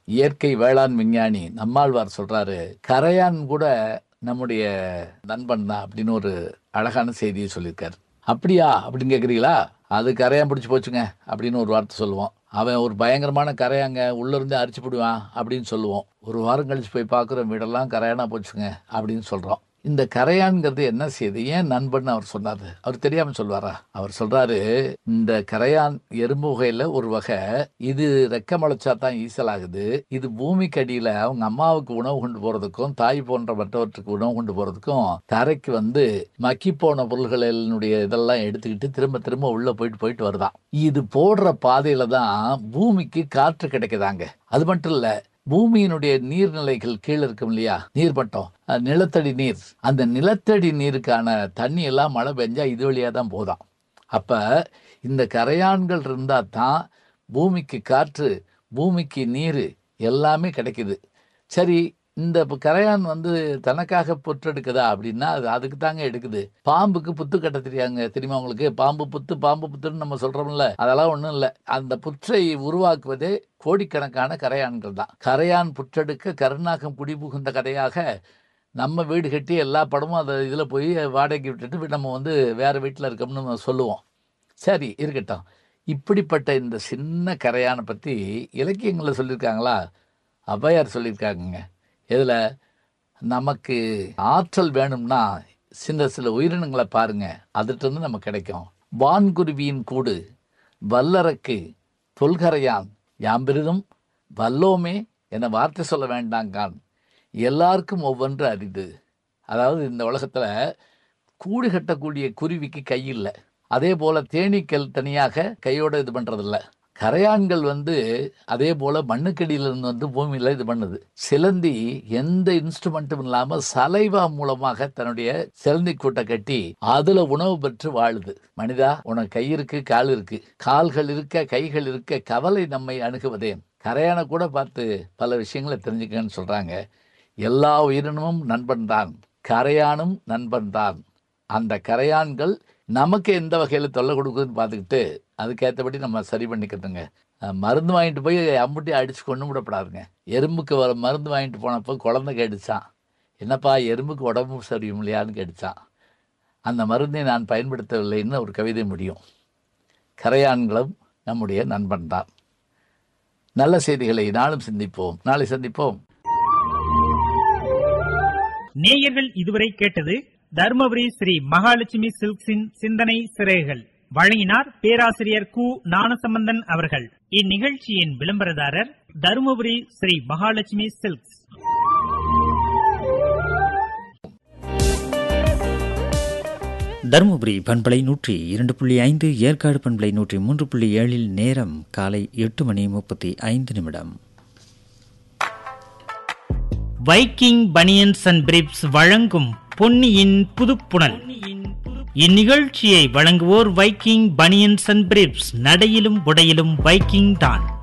இயற்கை வேளாண் விஞ்ஞானி நம்மாழ்வார் சொல்றாரு கரையான் கூட நம்முடைய நண்பன் தான் அப்படின்னு ஒரு அழகான செய்தியை சொல்லியிருக்காரு அப்படியா அப்படின்னு கேட்குறீங்களா அது கரையான் பிடிச்சி போச்சுங்க அப்படின்னு ஒரு வார்த்தை சொல்லுவோம் அவன் ஒரு பயங்கரமான கரையாங்க உள்ள இருந்து அரிச்சு போடுவான் அப்படின்னு சொல்லுவோம் ஒரு வாரம் கழிச்சு போய் பார்க்குறோம் வீடெல்லாம் கரையானா போச்சுங்க அப்படின்னு சொல்றோம் இந்த கரையான்ங்கிறது என்ன செய்யுது ஏன் நண்பன் அவர் சொன்னாரு அவர் தெரியாம சொல்வாரா அவர் சொல்றாரு இந்த கரையான் எறும்பு வகையில ஒரு வகை இது ரெக்க முளைச்சா தான் ஈசல் ஆகுது இது பூமிக்கு அடியில அவங்க அம்மாவுக்கு உணவு கொண்டு போறதுக்கும் தாய் போன்ற மற்றவற்றுக்கு உணவு கொண்டு போறதுக்கும் தரைக்கு வந்து மக்கி போன பொருள்களினுடைய இதெல்லாம் எடுத்துக்கிட்டு திரும்ப திரும்ப உள்ள போயிட்டு போயிட்டு வருதாம் இது போடுற பாதையில தான் பூமிக்கு காற்று கிடைக்குதாங்க அது மட்டும் இல்ல பூமியினுடைய நீர்நிலைகள் கீழே இருக்கும் இல்லையா நீர்மட்டம் அஹ் நிலத்தடி நீர் அந்த நிலத்தடி நீருக்கான தண்ணி எல்லாம் மழை பெஞ்சா இது வழியா தான் போதாம் அப்ப இந்த கரையான்கள் இருந்தா தான் பூமிக்கு காற்று பூமிக்கு நீர் எல்லாமே கிடைக்குது சரி இந்த இப்ப கரையான் வந்து தனக்காக புற்றெடுக்குதா அப்படின்னா அது அதுக்கு தாங்க எடுக்குது பாம்புக்கு புத்து கட்ட தெரியாங்க தெரியுமா உங்களுக்கு பாம்பு புத்து பாம்பு புத்துன்னு நம்ம சொல்றோம்ல அதெல்லாம் ஒண்ணும் இல்லை அந்த புற்றை உருவாக்குவதே கோடிக்கணக்கான கரையான்கள் தான் கரையான் புற்றெடுக்க கருணாகம் குடிபுகுந்த கதையாக நம்ம வீடு கட்டி எல்லா படமும் அதை இதில் போய் வாடகைக்கு விட்டுட்டு நம்ம வந்து வேற வீட்டில் இருக்கோம்னு நம்ம சொல்லுவோம் சரி இருக்கட்டும் இப்படிப்பட்ட இந்த சின்ன கரையானை பற்றி இலக்கியங்களில் சொல்லியிருக்காங்களா ஔவையார் சொல்லியிருக்காங்கங்க இதில் நமக்கு ஆற்றல் வேணும்னா சின்ன சில உயிரினங்களை பாருங்க அதுட்டு இருந்து நமக்கு கிடைக்கும் வான்குருவியின் கூடு வல்லரக்கு தொல்கரையான் யாம்பிரிதும் வல்லோமே என வார்த்தை சொல்ல வேண்டாங்கான் எல்லாருக்கும் ஒவ்வொன்று அரிது அதாவது இந்த உலகத்துல கூடு கட்டக்கூடிய குருவிக்கு கை இல்லை அதே போல தேனீக்கள் தனியாக கையோட இது பண்றதில்ல கரையான்கள் வந்து அதே போல மண்ணுக்கடியில இருந்து வந்து பூமியில இது பண்ணுது சிலந்தி எந்த இன்ஸ்ட்ருமெண்ட்டும் இல்லாம சலைவா மூலமாக தன்னுடைய சிலந்தி கூட்டை கட்டி அதுல உணவு பெற்று வாழுது மனிதா உனக்கு கை இருக்கு கால் இருக்கு கால்கள் இருக்க கைகள் இருக்க கவலை நம்மை அணுகுவதேன் கரையானை கூட பார்த்து பல விஷயங்களை தெரிஞ்சுக்கன்னு சொல்றாங்க எல்லா உயிரினமும் நண்பன் தான் கரையானும் நண்பன் தான் அந்த கரையான்கள் நமக்கு எந்த வகையில் தொல்லை கொடுக்குதுன்னு பார்த்துக்கிட்டு அதுக்கேற்றபடி நம்ம சரி பண்ணிக்கிறதுங்க அஹ் மருந்து வாங்கிட்டு போய் அம்புட்டி அடிச்சு கொண்டு விடப்படாதுங்க எறும்புக்கு வர மருந்து வாங்கிட்டு போனப்போ குழந்தை கேட்டுச்சான் என்னப்பா எறும்புக்கு உடம்பு சரியும் இல்லையான்னு கேட்டுச்சான் அந்த மருந்தை நான் பயன்படுத்தவில்லைன்னு ஒரு கவிதை முடியும் கரையான்களும் நம்முடைய நண்பன் தான் நல்ல செய்திகளை நாளும் சிந்திப்போம் நாளை சந்திப்போம் நேயர்கள் இதுவரை கேட்டது தருமபுரி ஸ்ரீ மகாலட்சுமி சில்க்ஸின் சிந்தனை சிறைகள் வழங்கினார் பேராசிரியர் கு ஞானசம்பந்தன் அவர்கள் இந்நிகழ்ச்சியின் விளம்பரதாரர் தருமபுரி ஸ்ரீ மகாலட்சுமி சில்க்ஸ் தருமபுரி பண்பலை நூற்றி இரண்டு புள்ளி ஐந்து ஏற்காடு பண்பலை நூற்றி மூன்று புள்ளி ஏழில் நேரம் காலை எட்டு மணி முப்பத்தி ஐந்து நிமிடம் வைக்கிங் பனியன்ஸ் அண்ட் பிரிப்ஸ் வழங்கும் பொன்னியின் புதுப்புணல் இந்நிகழ்ச்சியை வழங்குவோர் வைக்கிங் பனியன்ஸ் அண்ட் பிரிப்ஸ் நடையிலும் உடையிலும் வைக்கிங் தான்